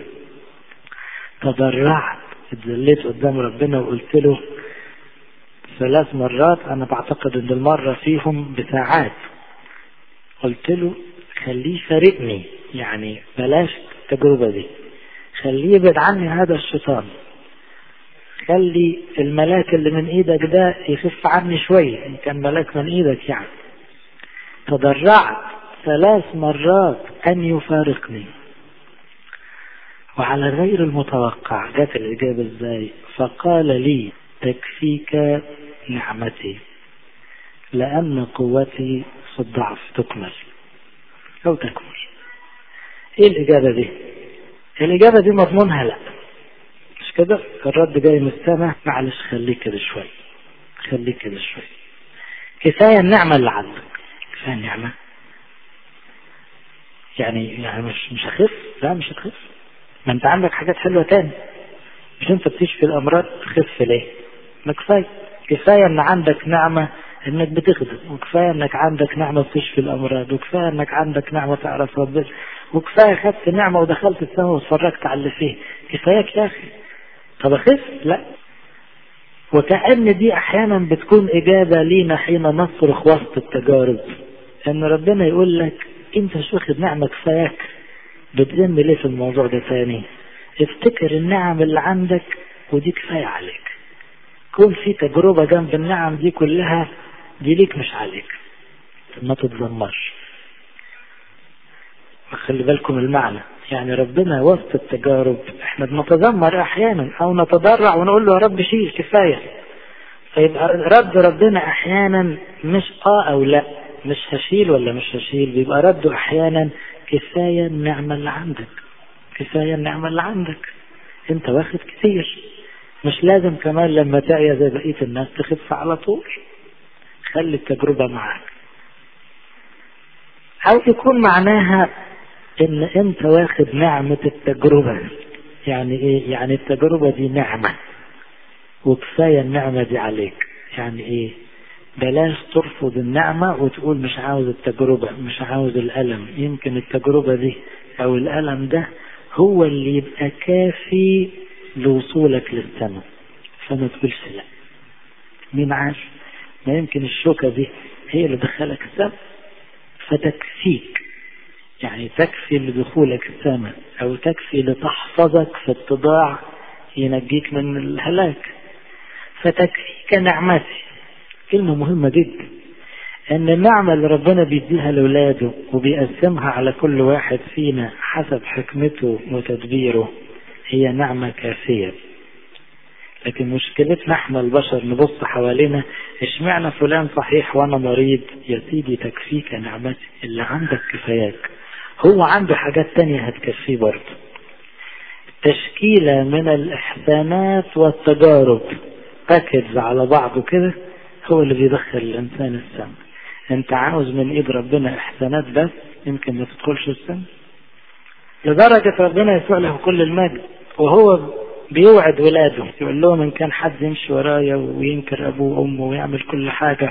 تضرعت اتذليت قدام ربنا وقلت له ثلاث مرات انا بعتقد ان المرة فيهم بساعات قلت له خليه يفارقني يعني بلاش التجربة دي خليه يبعد عني هذا الشيطان خلي الملاك اللي من ايدك ده يخف عني شوية ان كان ملاك من ايدك يعني تضرعت ثلاث مرات ان يفارقني وعلى غير المتوقع جت الإجابة ازاي فقال لي تكفيك نعمتي لأن قوتي في الضعف تكمل أو تكمل إيه الإجابة دي الإجابة دي مضمونها لا مش كده الرد جاي من السماء معلش خليك كده شوي خليك كده شوي كفاية النعمة اللي عندك كفاية النعمة يعني يعني مش مش هخف لا مش هتخف ما انت عندك حاجات حلوة تاني مش انت بتشفي الامراض تخف ليه ما كفاية كفاية ان عندك نعمة انك بتخدم وكفاية انك عندك نعمة بتشفي الامراض وكفاية انك عندك نعمة تعرف ربنا وكفاية خدت نعمة ودخلت السماء واتفرجت على اللي فيه كفاياك يا اخي طب اخف لا وكأن دي احيانا بتكون اجابة لينا حين نصرخ وسط التجارب ان ربنا يقول لك انت مش واخد نعمة كفاياك بتذم ليه في الموضوع ده تاني افتكر النعم اللي عندك ودي كفاية عليك كون في تجربة جنب النعم دي كلها دي ليك مش عليك ما تتذمرش خلي بالكم المعنى يعني ربنا وسط التجارب احنا بنتذمر احيانا او نتضرع ونقول له يا رب شيل كفاية فيبقى رد ربنا احيانا مش اه او لا مش هشيل ولا مش هشيل بيبقى رده احيانا كفاية النعمة اللي عندك كفاية النعمة اللي عندك انت واخد كتير مش لازم كمان لما تعيا زي بقية الناس تخف على طول خلي التجربة معاك او يكون معناها ان انت واخد نعمة التجربة يعني ايه يعني التجربة دي نعمة وكفاية النعمة دي عليك يعني ايه بلاش ترفض النعمة وتقول مش عاوز التجربة مش عاوز الألم يمكن التجربة دي أو الألم ده هو اللي يبقى كافي لوصولك للسماء فما تقولش لا مين عاش ما يمكن الشوكة دي هي اللي دخلك السماء فتكفيك يعني تكفي لدخولك السماء أو تكفي لتحفظك في اتضاع ينجيك من الهلاك فتكفيك نعمتي كلمة مهمة جدا ان النعمة اللي ربنا بيديها لولاده وبيقسمها على كل واحد فينا حسب حكمته وتدبيره هي نعمة كافية لكن مشكلتنا احنا البشر نبص حوالينا اشمعنى فلان صحيح وانا مريض يا سيدي تكفيك نعمتي اللي عندك كفاياك هو عنده حاجات تانية هتكفيه برضه تشكيلة من الإحسانات والتجارب باكج على بعضه كده هو اللي بيدخل الإنسان السماء أنت عاوز من إيد ربنا إحسانات بس يمكن ما تدخلش السماء لدرجة ربنا يسوع له كل المجد وهو بيوعد ولاده يقول لهم إن كان حد يمشي ورايا وينكر أبوه وأمه ويعمل كل حاجة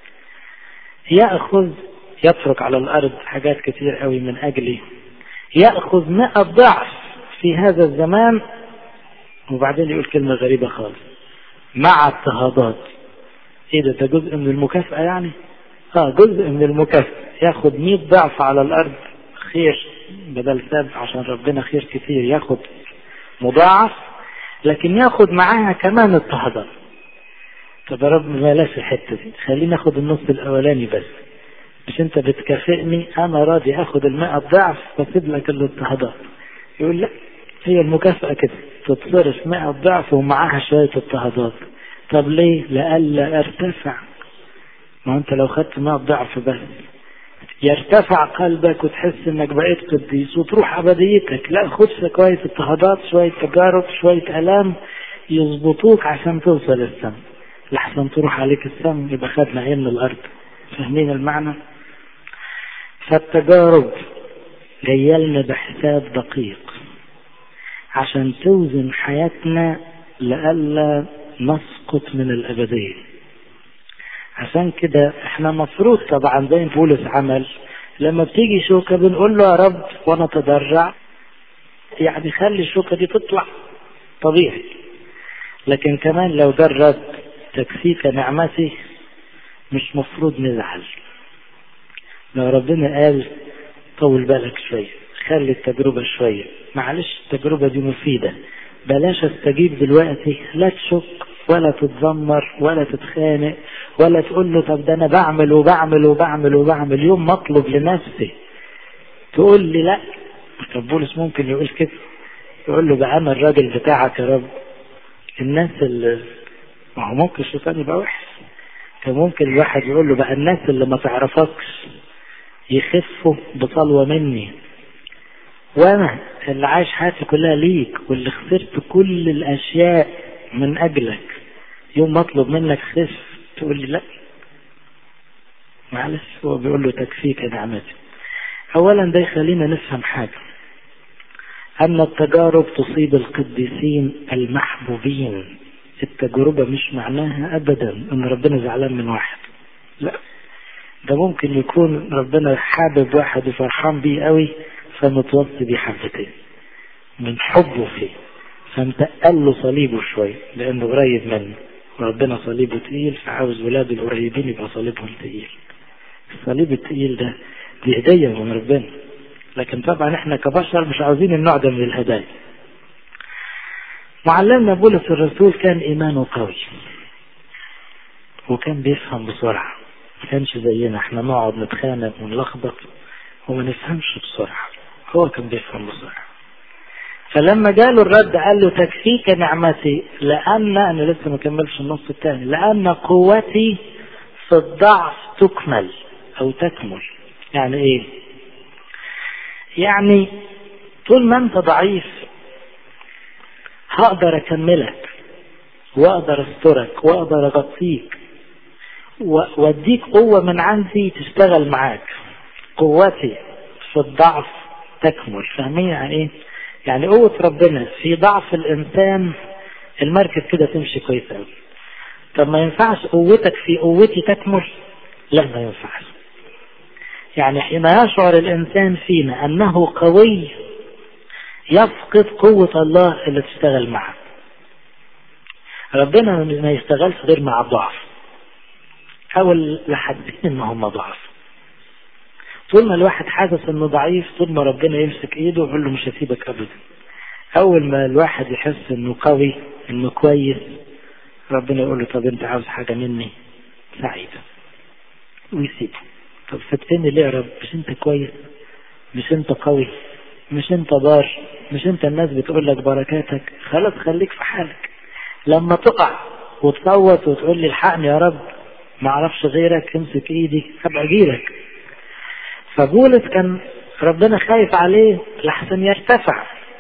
يأخذ يترك على الأرض حاجات كتير قوي من أجلي يأخذ مئة ضعف في هذا الزمان وبعدين يقول كلمة غريبة خالص مع اضطهادات ايه ده ده جزء من المكافأة يعني اه جزء من المكافأة ياخد 100 ضعف على الارض خير بدل سبع عشان ربنا خير كتير ياخد مضاعف لكن ياخد معاها كمان اضطهادات طب يا رب بلاش الحته دي خليني اخد النص الاولاني بس مش انت بتكافئني انا راضي اخد المئة ضعف واسيب لك الاضطهادات يقول لا هي المكافأة كده تتصرف مئة ضعف ومعاها شوية اضطهادات طب ليه لألا ارتفع ما انت لو خدت مئة ضعف بس يرتفع قلبك وتحس انك بقيت قديس وتروح ابديتك لا خد شوية اضطهادات شوية تجارب شوية الام يظبطوك عشان توصل السما لحسن تروح عليك السما يبقى خدنا ايه من الارض فاهمين المعنى فالتجارب جايلنا بحساب دقيق عشان توزن حياتنا لئلا نسقط من الأبدية عشان كده احنا مفروض طبعا زي ما بولس عمل لما بتيجي شوكة بنقول له يا رب وانا تضرع يعني خلي الشوكة دي تطلع طبيعي لكن كمان لو جرد تكفيك نعمتي مش مفروض نزعل لو ربنا قال طول بالك شوية خلي التجربة شوية معلش التجربة دي مفيدة بلاش استجيب دلوقتي لا تشك ولا تتذمر ولا تتخانق ولا تقول له طب ده انا بعمل وبعمل وبعمل وبعمل يوم ما اطلب لنفسي تقول لي لا طب بولس ممكن يقول كده يقول له بقى انا الراجل بتاعك يا رب الناس اللي ما هو ممكن الشيطان يبقى وحش كان ممكن الواحد يقول له بقى الناس اللي ما تعرفكش يخفوا بصلوة مني وانا اللي عايش حياتي كلها ليك واللي خسرت كل الاشياء من اجلك يوم ما اطلب منك خف تقول لي لا معلش هو بيقول له تكفيك نعمتي اولا ده يخلينا نفهم حاجة ان التجارب تصيب القديسين المحبوبين التجربة مش معناها ابدا ان ربنا زعلان من واحد لا ده ممكن يكون ربنا حابب واحد وفرحان بيه قوي فمتوصي بيه حبتين من حبه فيه فمتقل له صليبه شوية لأنه قريب منه وربنا صليبه تقيل فعاوز ولاده القريبين يبقى صليبهم تقيل الصليب التقيل ده دي هدية من ربنا لكن طبعا احنا كبشر مش عاوزين النوع ده من الهدايا معلمنا بولس الرسول كان إيمانه قوي وكان بيفهم بسرعة ما كانش زينا احنا نقعد نتخانق ونلخبط وما نفهمش بسرعة هو كان بيفهم بسرعة فلما جاله الرد قال له تكفيك نعمتي لأن أنا لسه ما كملش النص الثاني لأن قوتي في الضعف تكمل أو تكمل يعني إيه؟ يعني طول ما أنت ضعيف هقدر أكملك وأقدر أسترك وأقدر أغطيك وأديك قوة من عندي تشتغل معاك قوتي في الضعف تكمل فاهمين يعني ايه يعني قوة ربنا في ضعف الانسان المركب كده تمشي كويس قوي طب ما ينفعش قوتك في قوتي تكمل لا ما ينفعش يعني حين يشعر الانسان فينا انه قوي يفقد قوة الله اللي تشتغل معه ربنا ما يشتغلش غير مع الضعف او لحد ان هم ضعف طول ما الواحد حاسس انه ضعيف طول ما ربنا يمسك ايده ويقول له مش هسيبك ابدا اول ما الواحد يحس انه قوي انه كويس ربنا يقول له طب انت عاوز حاجه مني سعيدة ويسيبه طب سبتني ليه يا رب مش انت كويس مش انت قوي مش انت بار مش انت الناس بتقول لك بركاتك خلاص خليك في حالك لما تقع وتصوت وتقول لي الحقني يا رب ما اعرفش غيرك امسك ايدي هبقى اجيلك فبولس كان ربنا خايف عليه لحسن يرتفع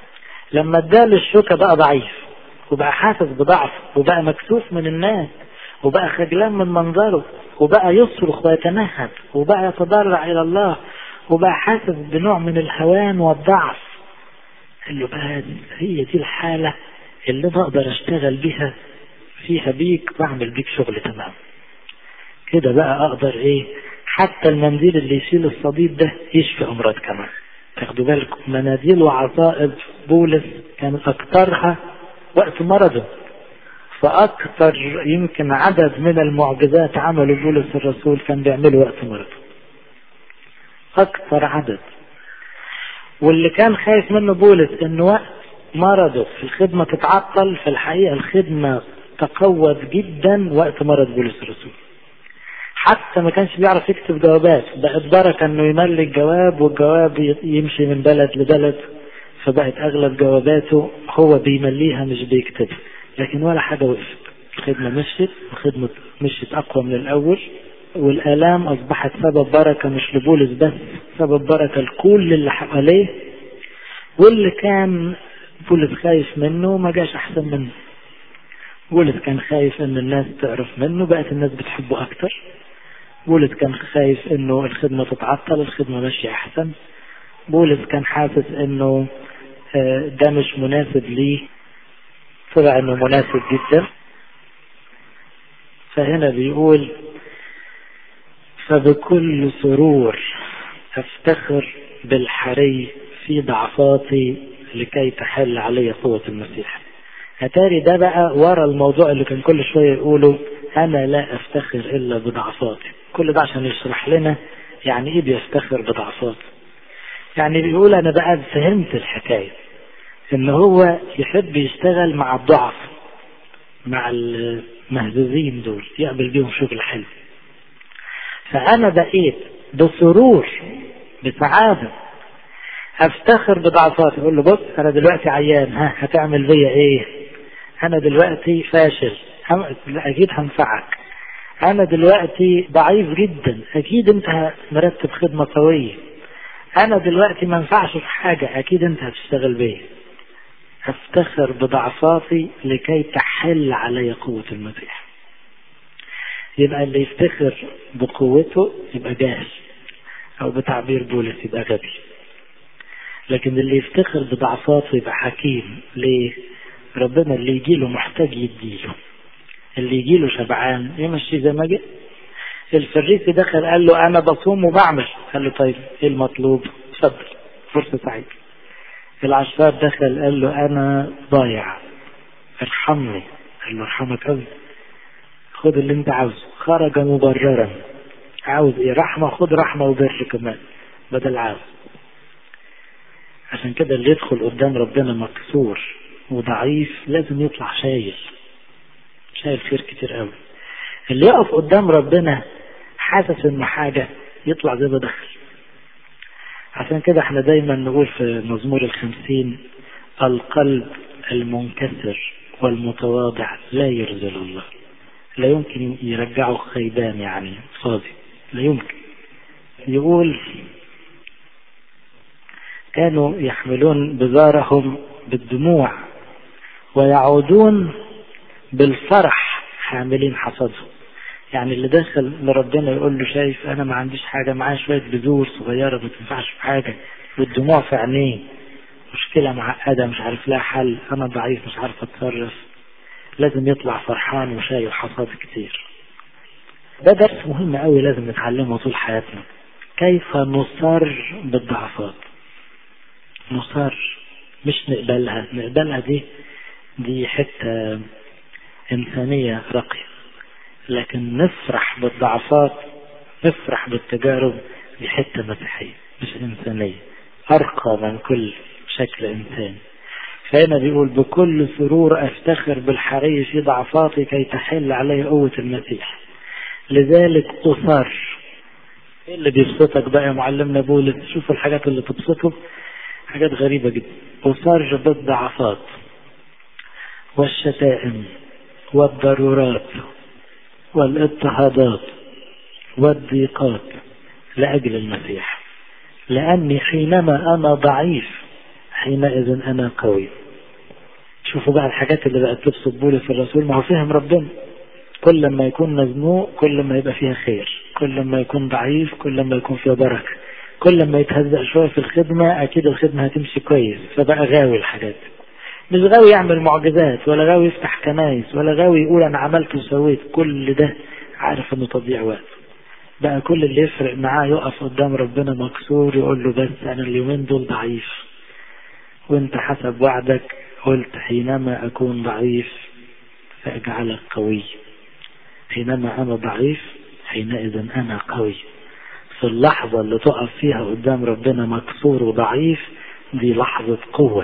لما ادال الشوكة بقى ضعيف وبقى حاسس بضعف وبقى مكسوف من الناس وبقى خجلان من منظره وبقى يصرخ ويتنهد وبقى يتضرع إلى الله وبقى حاسس بنوع من الهوان والضعف قال له بقى هي دي الحالة اللي أنا أقدر أشتغل بيها فيها بيك وأعمل بيك شغل تمام كده بقى أقدر إيه حتى المنديل اللي يشيل الصديد ده يشفي أمراض كمان تاخدوا بالكم مناديل وعصائب بولس كان أكثرها وقت مرضه فأكثر يمكن عدد من المعجزات عمله بولس الرسول كان بيعمله وقت مرضه أكثر عدد واللي كان خايف منه بولس إنه وقت مرضه في الخدمة تتعطل في الحقيقة الخدمة تقوت جدا وقت مرض بولس الرسول حتى ما كانش بيعرف يكتب جوابات بقت بركة انه يملي الجواب والجواب يمشي من بلد لبلد فبقت اغلب جواباته هو بيمليها مش بيكتبها لكن ولا حاجة وقفت الخدمة مشيت الخدمة مشيت اقوى من الاول والالام اصبحت سبب بركة مش لبولس بس سبب بركة لكل اللي حواليه واللي كان بولس خايف منه ما جاش احسن منه بولس كان خايف ان الناس تعرف منه بقت الناس بتحبه اكتر بولس كان خايف انه الخدمة تتعطل الخدمة ماشية احسن بولس كان حاسس انه ده مش مناسب ليه طلع انه مناسب جدا فهنا بيقول فبكل سرور افتخر بالحري في ضعفاتي لكي تحل علي قوة المسيح اتاري ده بقى ورا الموضوع اللي كان كل شوية يقوله انا لا افتخر الا بضعفاتي كل ده عشان يشرح لنا يعني ايه بيفتخر بضعفاته يعني بيقول انا بقى فهمت الحكاية ان هو يحب يشتغل مع الضعف مع المهزوزين دول يقبل بيهم شغل حلو فانا بقيت بسرور بسعادة افتخر بضعفاتي اقول له بص انا دلوقتي عيان ها هتعمل بيا ايه انا دلوقتي فاشل اكيد هنفعك انا دلوقتي ضعيف جدا اكيد انت مرتب خدمة قوية انا دلوقتي ما ينفعش في حاجة اكيد انت هتشتغل بيا افتخر بضعفاتي لكي تحل علي قوة المسيح يبقى اللي يفتخر بقوته يبقى جاهل او بتعبير بولس يبقى غبي لكن اللي يفتخر بضعفاته يبقى حكيم ليه ربنا اللي يجيله محتاج يديله اللي يجيله شبعان يمشي زي ما جه الفريسي دخل قال له انا بصوم وبعمل قال له طيب ايه المطلوب اتفضل فرصة سعيدة العشار دخل قال له انا ضايع ارحمني قال له ارحمك قوي خد اللي انت عاوزه خرج مبررا عاوز ايه رحمة خد رحمة وبر كمان بدل عاوز عشان كده اللي يدخل قدام ربنا مكسور وضعيف لازم يطلع شايل شايل خير كتير قوي اللي يقف قدام ربنا حاسس ان حاجة يطلع زي ما دخل عشان كده احنا دايما نقول في مزمور الخمسين القلب المنكسر والمتواضع لا يرزل الله لا يمكن يرجعه خيبان يعني فاضي لا يمكن يقول كانوا يحملون بزارهم بالدموع ويعودون بالفرح حاملين حصدهم يعني اللي داخل لربنا يقول له شايف انا ما عنديش حاجه معايا شويه بذور صغيره ما تنفعش في حاجه والدموع في عينيه مشكله معقده مش عارف لها حل انا ضعيف مش عارف اتصرف لازم يطلع فرحان وشايل حصاد كتير ده درس مهم قوي لازم نتعلمه طول حياتنا كيف نصر بالضعفات نصر مش نقبلها نقبلها دي دي حتة إنسانية راقية لكن نفرح بالضعفات نفرح بالتجارب دي حتة مسيحية مش إنسانية أرقى من كل شكل إنساني فهنا بيقول بكل سرور أفتخر بالحري في ضعفاتي كي تحل علي قوة المسيح لذلك أصر ايه اللي بيبسطك بقى يا معلمنا بولس شوف الحاجات اللي تبسطه حاجات غريبة جدا أصر بالضعفات والشتائم والضرورات والاضطهادات والضيقات لأجل المسيح لأني حينما أنا ضعيف حينئذ أنا قوي شوفوا بقى الحاجات اللي بقت تبسط بولس الرسول ما هو فهم ربنا كل ما يكون مزنوق كل ما يبقى فيها خير كل ما يكون ضعيف كل ما يكون فيها بركة كل ما يتهزأ شوية في الخدمة أكيد الخدمة هتمشي كويس فبقى غاوي الحاجات مش غاوي يعمل معجزات ولا غاوي يفتح كنايس ولا غاوي يقول أنا عملت وسويت كل ده عارف إنه تضييع وقت بقى كل اللي يفرق معاه يقف قدام ربنا مكسور يقول له بس أنا اليومين دول ضعيف وانت حسب وعدك قلت حينما أكون ضعيف فأجعلك قوي حينما أنا ضعيف حينئذ أنا قوي في اللحظة اللي تقف فيها قدام ربنا مكسور وضعيف دي لحظة قوة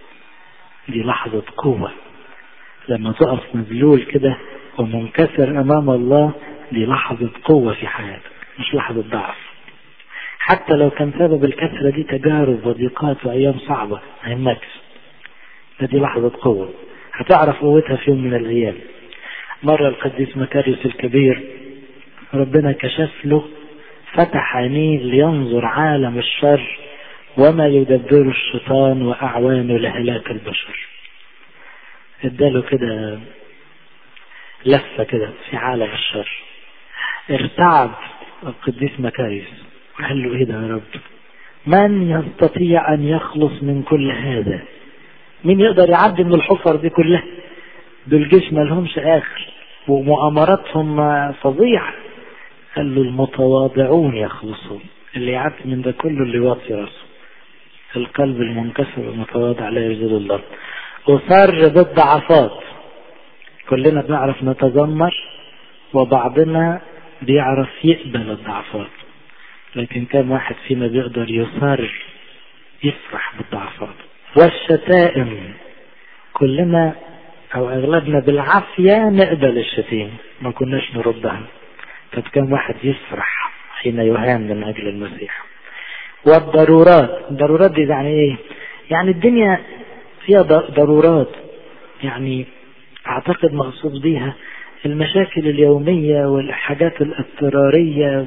دي لحظة قوة لما تقف مذلول كده ومنكسر أمام الله دي لحظة قوة في حياتك مش لحظة ضعف حتى لو كان سبب الكسرة دي تجارب وضيقات وأيام صعبة ما يهمكش دي لحظة قوة هتعرف قوتها في يوم من الأيام مرة القديس مكاريوس الكبير ربنا كشف له فتح عينيه لينظر عالم الشر وما يدبر الشيطان وأعوانه لهلاك البشر اداله كده لفة كده في عالم الشر ارتعب القديس مكاريوس قال له ايه ده يا رب من يستطيع ان يخلص من كل هذا مين يقدر يعدي من الحفر دي كلها دول جيش ما لهمش اخر ومؤامراتهم فظيعة قال له المتواضعون يخلصون اللي يعدي من ده كله اللي يوطي راسه القلب المنكسر المتواضع لا يزيد الله أصر بالضعفات كلنا بنعرف نتذمر وبعضنا بيعرف يقبل الضعفات لكن كم واحد فينا بيقدر يصر يفرح بالضعفات والشتائم كلنا او اغلبنا بالعافية نقبل الشتيمة ما كناش نردها طب كم واحد يفرح حين يهان من اجل المسيح والضرورات الضرورات دي يعني ايه يعني الدنيا فيها ضرورات يعني اعتقد مقصود بيها المشاكل اليومية والحاجات الاضطرارية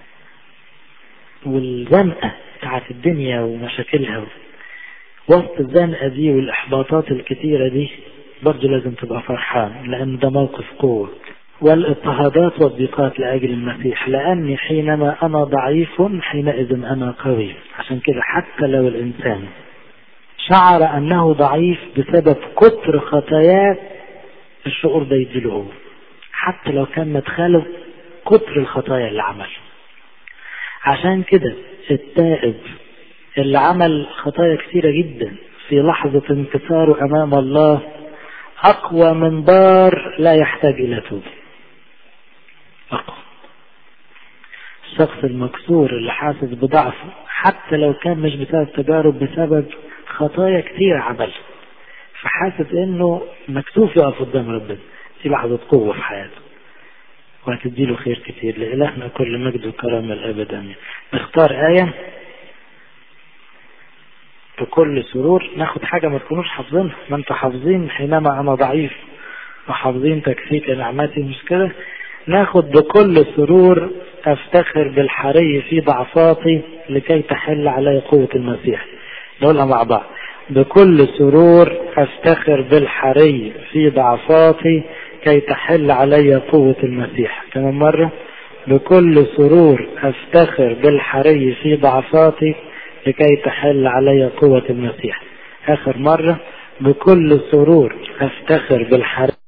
والزنقة بتاعت الدنيا ومشاكلها وسط الزنقة دي والإحباطات الكتيرة دي برضه لازم تبقى فرحان لأن ده موقف قوة والاضطهادات والضيقات لأجل المسيح لأني حينما أنا ضعيف حينئذ أنا قوي عشان كده حتى لو الإنسان شعر أنه ضعيف بسبب كتر خطاياه الشعور ده يديله هو حتى لو كان مدخله كتر الخطايا اللي عملها عشان كده التائب اللي عمل خطايا كثيرة جدا في لحظة انكساره أمام الله أقوى من بار لا يحتاج إلى توبة أقوى الشخص المكسور اللي حاسس بضعفه حتى لو كان مش بسبب تجارب بسبب خطايا كتير عملها فحاسس انه مكسوف يقف قدام ربنا دي لحظة قوة في حياته وهتديله خير كتير لإلهنا كل مجد وكرامة الأبد آمين نختار آية بكل سرور ناخد حاجة ما تكونوش حافظينها ما انتوا حافظين حينما أنا ضعيف وحافظين تكفيك نعمتي مش كده ناخد بكل سرور أفتخر بالحري في ضعفاتي لكي تحل علي قوة المسيح نقولها مع بعض بكل سرور أفتخر بالحري في ضعفاتي كي تحل علي قوة المسيح كمان مرة بكل سرور أفتخر بالحري في ضعفاتي لكي تحل علي قوة المسيح آخر مرة بكل سرور أفتخر بالحري